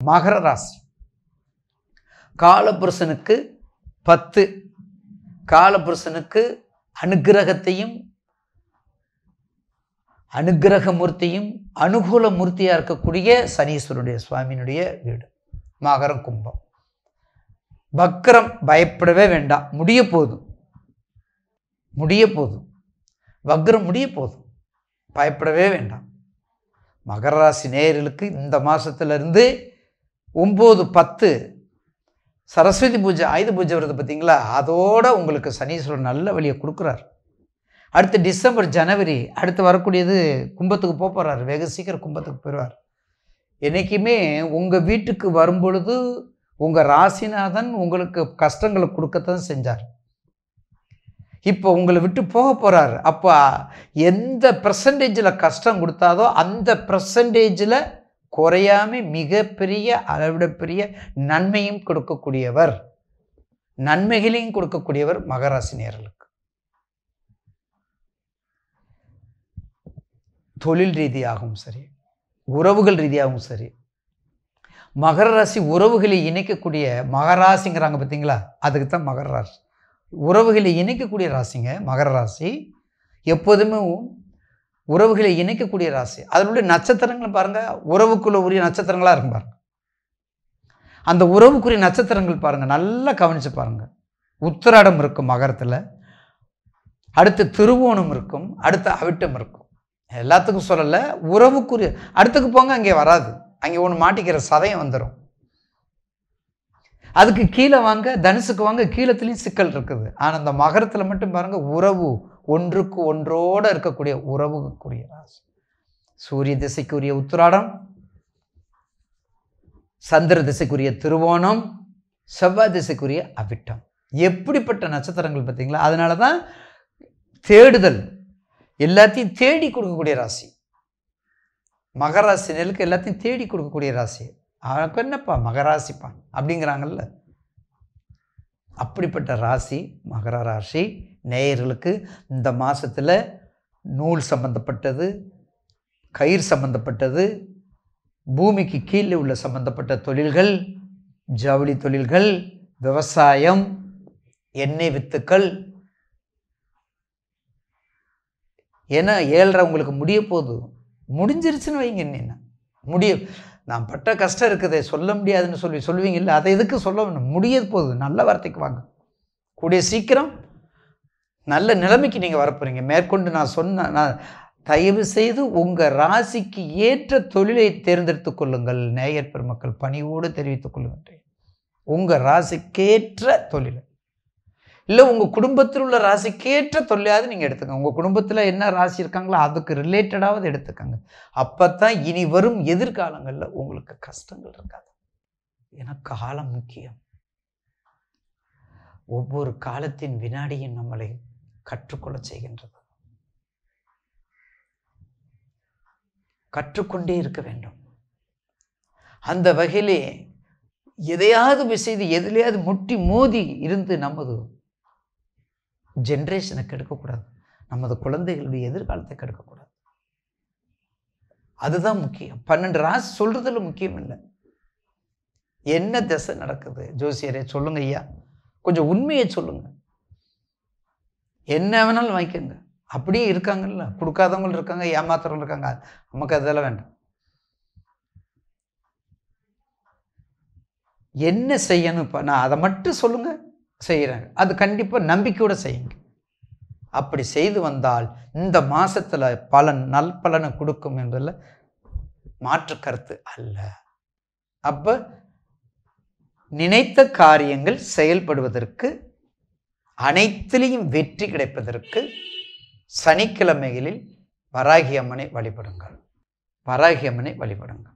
மகர ராசி காலபுருஷனுக்கு பத்து காலபுருஷனுக்கு அனுக்கிரகத்தையும் அனுக்கிரக மூர்த்தியும் அனுகூல மூர்த்தியாக இருக்கக்கூடிய சனீஸ்வருடைய சுவாமியினுடைய வீடு மகரம் கும்பம் வக்கரம் பயப்படவே வேண்டாம் முடிய போதும் முடிய போதும் வக்ரம் முடிய போதும் பயப்படவே வேண்டாம் மகர ராசி நேயர்களுக்கு இந்த மாதத்துலேருந்து ஒம்பது பத்து சரஸ்வதி பூஜை ஆயுத பூஜை வருது பார்த்தீங்களா அதோட உங்களுக்கு சனீஸ்வரன் நல்ல வழியை கொடுக்குறார் அடுத்து டிசம்பர் ஜனவரி அடுத்து வரக்கூடியது கும்பத்துக்கு போக போகிறார் வெகு சீக்கிரம் கும்பத்துக்கு போயிடுவார் என்றைக்குமே உங்கள் வீட்டுக்கு வரும்பொழுது உங்கள் ராசிநாதன் உங்களுக்கு கஷ்டங்களை கொடுக்கத்தான் செஞ்சார் இப்போ உங்களை விட்டு போக போகிறாரு அப்போ எந்த பர்சன்டேஜில் கஷ்டம் கொடுத்தாதோ அந்த பர்சன்டேஜில் குறையாம மிகப்பெரிய அளவிட பெரிய நன்மையும் கொடுக்கக்கூடியவர் நன்மைகளையும் கொடுக்கக்கூடியவர் மகராசினியர்களுக்கு தொழில் ரீதியாகவும் சரி உறவுகள் ரீதியாகவும் சரி மகர ராசி உறவுகளை இணைக்கக்கூடிய மகராசிங்கிறாங்க பார்த்தீங்களா அதுக்கு தான் மகர ராசி உறவுகளை இணைக்கக்கூடிய ராசிங்க மகர ராசி எப்போதுமே உறவுகளை இணைக்கக்கூடிய ராசி அதனுடைய நட்சத்திரங்கள் பாருங்கள் உறவுக்குள்ள உரிய நட்சத்திரங்களாக இருக்கும் பாருங்கள் அந்த உறவுக்குரிய நட்சத்திரங்கள் பாருங்கள் நல்லா கவனித்து பாருங்கள் உத்திராடம் இருக்கும் மகரத்தில் அடுத்து திருவோணம் இருக்கும் அடுத்து அவிட்டம் இருக்கும் எல்லாத்துக்கும் சொல்லலை உறவுக்குரிய அடுத்துக்கு போங்க அங்கே வராது அங்கே ஒன்று மாட்டிக்கிற சதயம் வந்துடும் அதுக்கு கீழே வாங்க தனுசுக்கு வாங்க கீழத்துலேயும் சிக்கல் இருக்குது ஆனால் அந்த மகரத்தில் மட்டும் பாருங்கள் உறவு ஒன்றுக்கு ஒன்றோடு இருக்கக்கூடிய உறவுக்குரிய ராசி சூரிய திசைக்குரிய உத்திராடம் சந்திர திசைக்குரிய திருவோணம் செவ்வாய் திசைக்குரிய அவிட்டம் எப்படிப்பட்ட நட்சத்திரங்கள் பார்த்தீங்களா அதனால தான் தேடுதல் எல்லாத்தையும் தேடி கொடுக்கக்கூடிய ராசி மகராசினருக்கு எல்லாத்தையும் தேடி கொடுக்கக்கூடிய ராசி அவனுக்கு என்னப்பா மகராசிப்பா அப்படிங்கிறாங்கல்ல அப்படிப்பட்ட ராசி மகர ராசி நேயர்களுக்கு இந்த மாதத்தில் நூல் சம்பந்தப்பட்டது கயிறு சம்பந்தப்பட்டது பூமிக்கு கீழே உள்ள சம்பந்தப்பட்ட தொழில்கள் ஜவுளி தொழில்கள் விவசாயம் எண்ணெய் வித்துக்கள் ஏன்னா ஏழரை உங்களுக்கு முடிய போகுது முடிஞ்சிருச்சுன்னு வைங்க என்ன முடிய நான் பட்ட கஷ்டம் இருக்குதே சொல்ல முடியாதுன்னு சொல்லி சொல்லுவீங்கல்ல அதை எதுக்கு சொல்ல வேணும் முடிய போகுது நல்ல வார்த்தைக்கு வாங்க கூடிய சீக்கிரம் நல்ல நிலைமைக்கு நீங்கள் வரப்போறீங்க மேற்கொண்டு நான் சொன்ன நான் தயவு செய்து உங்கள் ராசிக்கு ஏற்ற தொழிலை தேர்ந்தெடுத்து கொள்ளுங்கள் நேயர் பெருமக்கள் பணிவோடு தெரிவித்துக் கொள்ளுகின்றேன் உங்கள் ராசிக்கேற்ற தொழில் இல்லை உங்கள் குடும்பத்தில் உள்ள ராசிக்கேற்ற தொழிலாவது நீங்கள் எடுத்துக்கங்க உங்கள் குடும்பத்தில் என்ன ராசி இருக்காங்களோ அதுக்கு ரிலேட்டடாவது எடுத்துக்கங்க அப்போ தான் இனி வரும் எதிர்காலங்களில் உங்களுக்கு கஷ்டங்கள் இருக்காது ஏன்னா காலம் முக்கியம் ஒவ்வொரு காலத்தின் வினாடியும் நம்மளை கற்றுக்கொள்ள செய்கின்றது கற்றுக்கொண்டே இருக்க வேண்டும் அந்த வகையிலே எதையாவது செய்து எதிலையாவது முட்டி மோதி இருந்து நமது ஜென்ரேஷனை கெடுக்கக்கூடாது நமது குழந்தைகளுடைய எதிர்காலத்தை கெடுக்கக்கூடாது அதுதான் முக்கியம் பன்னெண்டு ராசி சொல்றதுல முக்கியம் இல்லை என்ன திசை நடக்குது ஜோசியரே சொல்லுங்க ஐயா கொஞ்சம் உண்மையை சொல்லுங்க என்ன வேணாலும் வாங்கிக்கோங்க அப்படியே இருக்காங்கல்ல கொடுக்காதவங்களும் இருக்காங்க ஏமாத்துறவங்க இருக்காங்க நமக்கு அதெல்லாம் வேண்டாம் என்ன செய்யணும் இப்போ நான் அதை மட்டும் சொல்லுங்க செய்கிறேன் அது கண்டிப்பாக நம்பிக்கையோடு செய்யுங்க அப்படி செய்து வந்தால் இந்த மாசத்துல பலன் நல் பலனை கொடுக்கும் என்பதில் மாற்று கருத்து அல்ல அப்போ நினைத்த காரியங்கள் செயல்படுவதற்கு அனைத்திலையும் வெற்றி கிடைப்பதற்கு சனிக்கிழமைகளில் வராகி அம்மனை வழிபடுங்கள் வராகி அம்மனை வழிபடுங்கள்